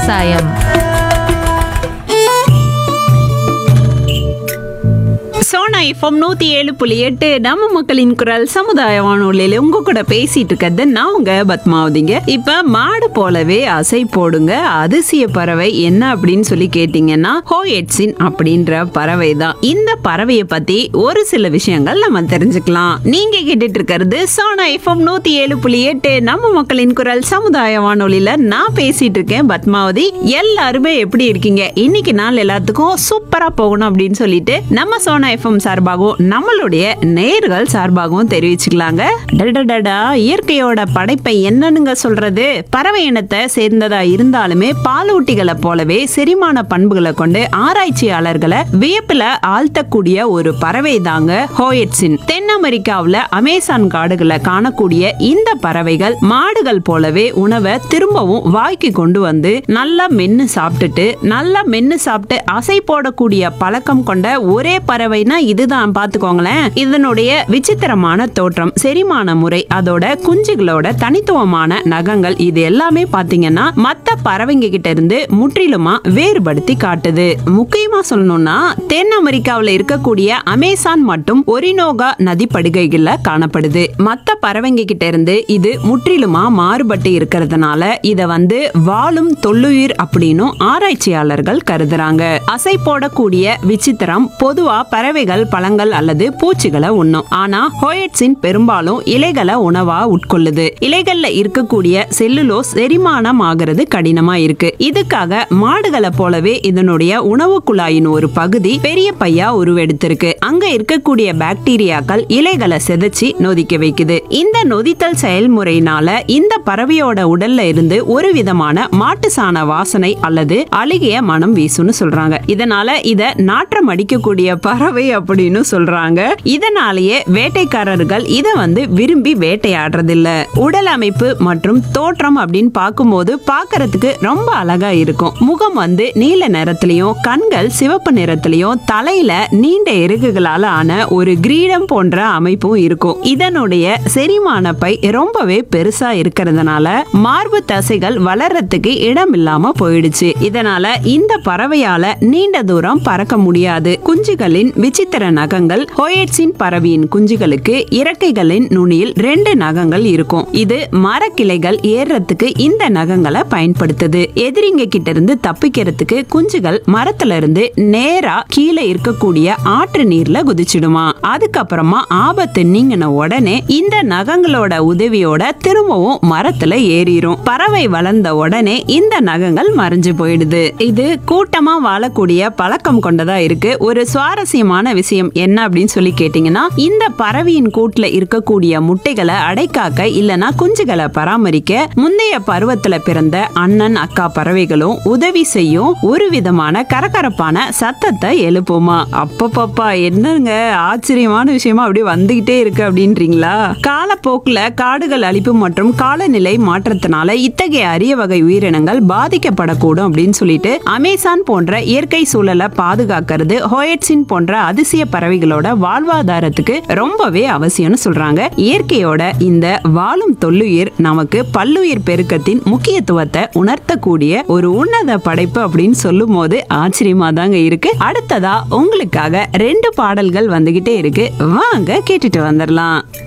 விவசாயம் சோனா எஃப்எம் நூத்தி ஏழு புள்ளி எட்டு நம்ம மக்களின் குரல் சமுதாய வானொலியில உங்க கூட பேசிட்டு இருக்கிறது நான் உங்க பத்மாவதிங்க இப்ப மாடு போலவே அசை போடுங்க அதிசய பறவை என்ன அப்படின்னு சொல்லி கேட்டீங்கன்னா ஹோயட்ஸின் அப்படின்ற பறவை தான் இந்த பறவையை பத்தி ஒரு சில விஷயங்கள் நம்ம தெரிஞ்சுக்கலாம் நீங்க கேட்டுட்டு இருக்கிறது சோனா எஃப்எம் நூத்தி ஏழு புள்ளி எட்டு நம்ம மக்களின் குரல் சமுதாய வானொலியில நான் பேசிட்டு இருக்கேன் பத்மாவதி எல்லாருமே எப்படி இருக்கீங்க இன்னைக்கு நாள் எல்லாத்துக்கும் சூப்பரா போகணும் அப்படின்னு சொல்லிட்டு நம்ம சோனா எஃப்எம் சார்பாகவும் நம்மளுடைய நேர்கள் சார்பாகவும் தெரிவிச்சுக்கலாங்க டடடடா இயற்கையோட படைப்பை என்னன்னுங்க சொல்றது பறவை இனத்தை சேர்ந்ததா இருந்தாலுமே பாலூட்டிகளை போலவே செரிமான பண்புகளை கொண்டு ஆராய்ச்சியாளர்களை வியப்புல ஆழ்த்தக்கூடிய ஒரு பறவை தாங்க ஹோயட்ஸின் தென் அமெரிக்காவுல அமேசான் காடுகளை காணக்கூடிய இந்த பறவைகள் மாடுகள் போலவே உணவை திரும்பவும் வாய்க்கு கொண்டு வந்து நல்லா மென்னு சாப்பிட்டுட்டு நல்லா மென்னு சாப்பிட்டு அசை போடக்கூடிய பழக்கம் கொண்ட ஒரே பறவைனா இதுதான் பாத்துக்கோங்களேன் இதனுடைய விசித்திரமான தோற்றம் செரிமான முறை அதோட குஞ்சுகளோட தனித்துவமான நகங்கள் இது எல்லாமே பாத்தீங்கன்னா மத்த பறவைங்க கிட்ட இருந்து முற்றிலுமா வேறுபடுத்தி காட்டுது முக்கியமா சொல்லணும்னா தென் அமெரிக்காவுல இருக்கக்கூடிய அமேசான் மற்றும் ஒரினோகா நதி படுகைகள்ல காணப்படுது மத்த பறவைங்க கிட்ட இருந்து இது முற்றிலுமா மாறுபட்டு இருக்கிறதுனால இத வந்து வாழும் தொல்லுயிர் அப்படின்னும் ஆராய்ச்சியாளர்கள் கருதுறாங்க அசை போடக்கூடிய விசித்திரம் பொதுவா பறவைகள் பழங்கள் அல்லது பூச்சிகளை உண்ணும் ஆனா ஹோயட்ஸின் பெரும்பாலும் இலைகளை உணவா உட்கொள்ளுது இலைகள்ல இருக்கக்கூடிய செல்லுலோஸ் செரிமானம் ஆகிறது கடினமா இருக்கு இதுக்காக மாடுகளை போலவே இதனுடைய உணவு குழாயின் ஒரு பகுதி பெரிய பையா உருவெடுத்திருக்கு அங்க இருக்கக்கூடிய பாக்டீரியாக்கள் இலைகளை செதைச்சி நொதிக்க வைக்குது இந்த நொதித்தல் செயல்முறையினால இந்த பறவையோட உடல்ல இருந்து ஒரு விதமான மாட்டு சாண வாசனை அல்லது அழுகிய மனம் வீசும்னு சொல்றாங்க இதனால இத நாற்றம் அடிக்கக்கூடிய பறவை அப்படின்னு சொல்றாங்க இதனாலேயே வேட்டைக்காரர்கள் இத வந்து விரும்பி வேட்டையாடுறதில்ல உடல் அமைப்பு மற்றும் தோற்றம் அப்படின்னு பார்க்கும்போது பார்க்கறதுக்கு ரொம்ப அழகா இருக்கும் முகம் வந்து நீல நிறத்திலையும் கண்கள் சிவப்பு நிறத்திலையும் தலையில நீண்ட இறகுகளால ஆன ஒரு கிரீடம் போன்ற அமைப்பும் இருக்கும் இதனுடைய செரிமான பை ரொம்பவே பெருசா இருக்கிறதுனால மார்பு தசைகள் வளர்றதுக்கு இடம் இல்லாம போயிடுச்சு இதனால இந்த பறவையால நீண்ட தூரம் பறக்க முடியாது குஞ்சுகளின் விசித்திர நகங்கள் ஹோயட்ஸின் பறவையின் குஞ்சுகளுக்கு இறக்கைகளின் நுனியில் ரெண்டு நகங்கள் இருக்கும் இது மரக்கிளைகள் ஏறுறதுக்கு இந்த நகங்களை பயன்படுத்துது எதிரிங்க கிட்ட இருந்து தப்பிக்கிறதுக்கு குஞ்சுகள் மரத்துல இருந்து நேரா கீழே இருக்கக்கூடிய ஆற்று நீர்ல குதிச்சிடுமா அதுக்கப்புறமா ஆபத்து நீங்கின உடனே இந்த நகங்களோட உதவியோட திரும்பவும் மரத்துல ஏறிடும் பறவை வளர்ந்த உடனே இந்த நகங்கள் மறைஞ்சு போயிடுது இது கூட்டமா வாழக்கூடிய பழக்கம் கொண்டதா இருக்கு ஒரு சுவாரஸ்யமான விஷயம் என்ன அப்படின்னு சொல்லி கேட்டீங்கன்னா இந்த பறவையின் கூட்டுல இருக்கக்கூடிய முட்டைகளை அடைக்காக்க இல்லனா குஞ்சுகளை பராமரிக்க முந்தைய பருவத்துல பிறந்த அண்ணன் அக்கா பறவைகளும் உதவி செய்யும் ஒரு விதமான கரகரப்பான சத்தத்தை எழுப்புமா அப்பப்பப்பா என்னங்க ஆச்சரியமான விஷயமா அப்படியே வந்துகிட்டே இருக்கு அப்படின்றீங்களா காலப்போக்குல காடுகள் அழிப்பு மற்றும் காலநிலை மாற்றத்தினால இத்தகைய அரிய வகை உயிரினங்கள் பாதிக்கப்படக்கூடும் அப்படின்னு சொல்லிட்டு அமேசான் போன்ற இயற்கை சூழலை பாதுகாக்கிறது ஹோயட்ஸின் போன்ற அதிசய பறவைகளோட வாழ்வாதாரத்துக்கு ரொம்பவே அவசியம்னு சொல்றாங்க இயற்கையோட இந்த வாழும் தொல்லுயிர் நமக்கு பல்லுயிர் பெருக்கத்தின் முக்கியத்துவத்தை உணர்த்தக்கூடிய ஒரு உன்னத படைப்பு அப்படின்னு சொல்லும் போது ஆச்சரியமா தாங்க இருக்கு அடுத்ததா உங்களுக்காக ரெண்டு பாடல்கள் வந்துகிட்டே இருக்கு வாங்க கேட்டுட்டு வந்துடலாம்